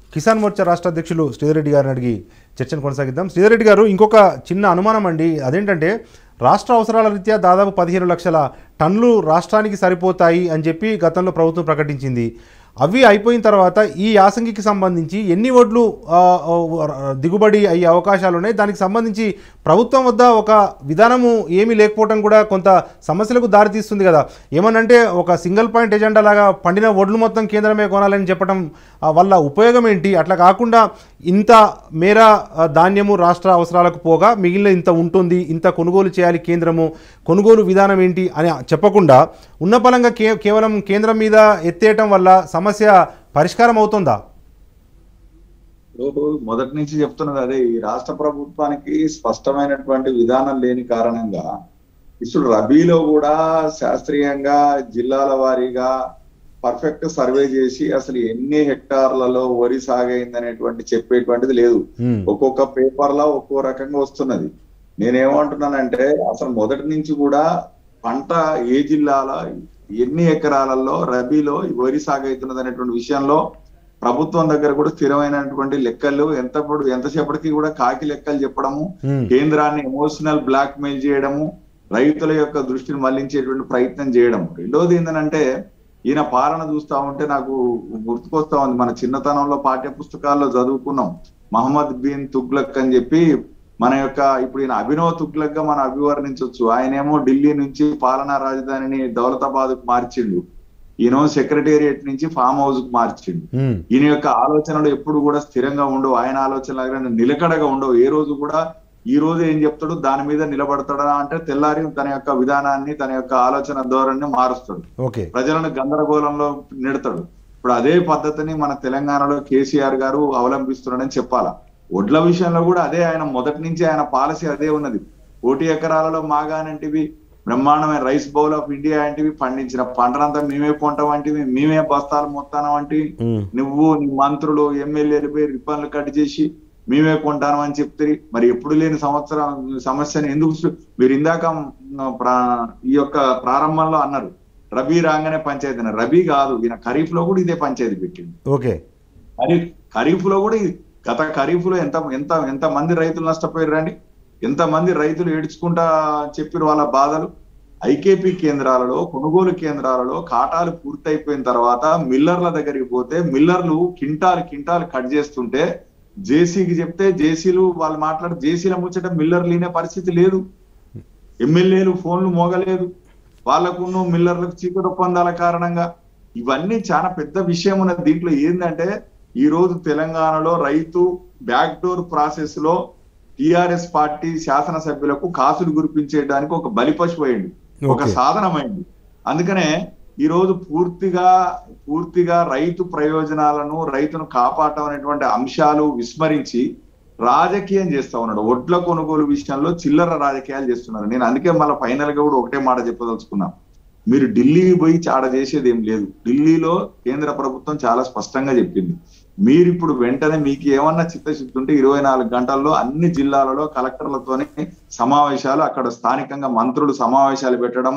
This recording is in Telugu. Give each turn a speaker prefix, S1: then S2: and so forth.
S1: కిసాన్ మోర్చా రాష్ట్ర అధ్యక్షులు శ్రీధర్ రెడ్డి గారిని అడిగి చర్చను కొనసాగిద్దాం శ్రీధర్ రెడ్డి గారు ఇంకొక చిన్న అనుమానం అండి అదేంటంటే రాష్ట్ర అవసరాల రీత్యా దాదాపు పదిహేను లక్షల టన్నులు రాష్ట్రానికి సరిపోతాయి అని చెప్పి గతంలో ప్రభుత్వం ప్రకటించింది అవి అయిపోయిన తర్వాత ఈ యాసంగికి సంబంధించి ఎన్ని ఓట్లు ఆ, ఆ, దిగుబడి అయ్యే అవకాశాలు ఉన్నాయి దానికి సంబంధించి ప్రభుత్వం వద్ద ఒక విధానము ఏమీ లేకపోవడం కూడా కొంత సమస్యలకు దారితీస్తుంది కదా ఏమనంటే ఒక సింగిల్ పాయింట్ ఎజెండా లాగా పండిన ఒడ్లు మొత్తం కేంద్రమే కొనాలని చెప్పడం ఆ, వల్ల ఉపయోగం ఏంటి అట్లా కాకుండా ఇంత మేర ఆ, ధాన్యము రాష్ట్ర అవసరాలకు పోగా మిగిలిన ఇంత ఉంటుంది ఇంత కొనుగోలు చేయాలి కేంద్రము కొనుగోలు విధానం ఏంటి అని చెప్పకుండా ఉన్న పలంగా కే కేవలం కేంద్రం మీద ఎత్తేయటం వల్ల సమస్య పరిష్కారం అవుతుందా
S2: ఇప్పుడు మొదటి నుంచి చెప్తున్నది అదే ఈ రాష్ట్ర ప్రభుత్వానికి స్పష్టమైనటువంటి విధానం లేని కారణంగా ఇప్పుడు రబీలో కూడా శాస్త్రీయంగా జిల్లాల వారీగా పర్ఫెక్ట్ సర్వే చేసి అసలు ఎన్ని హెక్టార్లలో వరి సాగైందనేటువంటి చెప్పేటువంటిది లేదు
S1: ఉమ్,
S2: ఒక్కొక్క పేపర్ లో ఒక్కో రకంగా వస్తున్నది నేనేమంటున్నానంటే అసలు మొదటి నుంచి కూడా పంట ఏ జిల్లాలో ఎన్ని ఎకరాలలో రబీలో వరి సాగైతున్నది అనేటువంటి విషయంలో ప్రభుత్వం దగ్గర కూడా స్థిరమైనటువంటి లెక్కలు ఎంత ఎంతసేపటికి కూడా కాకి లెక్కలు చెప్పడము
S1: ఉమ్,
S2: కేంద్రాన్ని ఎమోషనల్ బ్లాక్ మెయిల్ చేయడము రైతుల యొక్క దృష్టిని మళ్లించేటువంటి ప్రయత్నం చేయడం రెండోది ఏంటంటే ఈయన పాలన చూస్తా ఉంటే నాకు గుర్తుకొస్తా ఉంది మన చిన్నతనంలో పాఠ్య పుస్తకాల్లో చదువుకున్నాం మహమ్మద్ బిన్ తుగ్లక్ అని చెప్పి మన యొక్క ఇప్పుడు ఈయన అభినవ్ తుగ్లక్ గా మనం అభివర్ణించవచ్చు ఆయనేమో ఢిల్లీ నుంచి పాలనా రాజధానిని దౌలతాబాద్ కు మార్చిండు ఈయన సెక్రటేరియట్ నుంచి ఫామ్ హౌస్ కు మార్చిండు
S1: ఉమ్,
S2: ఈయన యొక్క ఆలోచనలు ఎప్పుడు కూడా స్థిరంగా ఉండవు ఆయన ఆలోచనలు నిలకడగా ఉండవు ఏ రోజు కూడా ఈ రోజు ఏం చెప్తాడు దాని మీద నిలబడతాడా అంటే తెల్లారి తన యొక్క విధానాన్ని తన యొక్క ఆలోచన ధోరణిని మారుస్తాడు
S1: ఓకే
S2: ప్రజలను గందరగోళంలో నెడతాడు ఇప్పుడు అదే పద్ధతిని మన తెలంగాణలో కేసీఆర్ గారు అవలంబిస్తున్నాడని చెప్పాలా ఒడ్ల విషయంలో కూడా అదే ఆయన మొదటి నుంచి ఆయన పాలసీ అదే ఉన్నది కోటి ఎకరాలలో మాగానంటివి బ్రహ్మాండమైన రైస్ బౌల్ ఆఫ్ ఇండియా వంటివి పండించిన పంటనంతా మేమే కొంటాం వంటివి మేమే బస్తాలు మొత్తాన వంటివి
S1: ఉమ్,
S2: నువ్వు నీ మంత్రులు ఎమ్మెల్యేలు పోయి రిబ్బన్లు కట్ చేసి మేమే కొంటాను అని చెప్తే మరి ఎప్పుడు లేని సంవత్సరం సమస్యను ఎందుకు సు- మీరు ఇందాక మ్, ప్రా- ఈ యొక్క ప్రారంభంలో అన్నారు రబీ రాగానే పంచాయతీ అన్నారు రబీ కాదు ఈయన ఖరీఫ్ లో కూడా ఇదే పంచాయతీ పెట్టింది
S1: ఓకే
S2: ఖరీఫ్ ఖరీఫ్ లో కూడా ఇది- గత ఖరీఫ్ లో ఎంత ఎంత ఎంత మంది రైతులు నష్టపోయారు రండి ఎంత మంది రైతులు ఏడ్చుకుంటా చెప్పారు వాళ్ళ బాధలు ఐకేపీ కేంద్రాలలో కొనుగోలు కేంద్రాలలో కాటాలు పూర్తయిపోయిన తర్వాత మిల్లర్ల దగ్గరికి పోతే మిల్లర్లు కింటాలు కింటాలు కట్ చేస్తుంటే జేసీకి చెప్తే జేసీలు వాళ్ళు మాట్లాడి జేసీల ముచ్చట మిల్లర్లు లేనే పరిస్థితి లేదు ఎమ్మెల్యేలు ఫోన్లు మోగలేదు వాళ్ళకును మిల్లర్లకు చీకటి ఒప్పందాల కారణంగా ఇవన్నీ చాలా పెద్ద విషయం ఉన్నది దీంట్లో ఏంటంటే ఈ రోజు తెలంగాణలో రైతు బ్యాక్ డోర్ ప్రాసెస్ లో టిఆర్ఎస్ పార్టీ శాసనసభ్యులకు కాసులు గురిపించేయడానికి ఒక బలిపశువు అయింది ఒక
S1: Okay.
S2: సాధనమైంది అందుకనే ఈ రోజు పూర్తిగా పూర్తిగా రైతు ప్రయోజనాలను రైతును కాపాడటం అనేటువంటి అంశాలు విస్మరించి రాజకీయం చేస్తా ఉన్నాడు ఒడ్ల కొనుగోలు విషయంలో చిల్లర రాజకీయాలు చేస్తున్నారు నేను అందుకే మళ్ళీ ఫైనల్ గా కూడా ఒకటే మాట చెప్పదలుచుకున్నా మీరు ఢిల్లీ పోయి చాడ చేసేది ఏం లేదు ఢిల్లీలో కేంద్ర ప్రభుత్వం చాలా స్పష్టంగా చెప్పింది మీరు ఇప్పుడు వెంటనే మీకు ఏమన్నా చిత్తశుద్ధి ఉంటే ఇరవై నాలుగు గంటల్లో అన్ని జిల్లాలలో కలెక్టర్లతోనే సమావేశాలు అక్కడ స్థానికంగా మంత్రులు సమావేశాలు పెట్టడం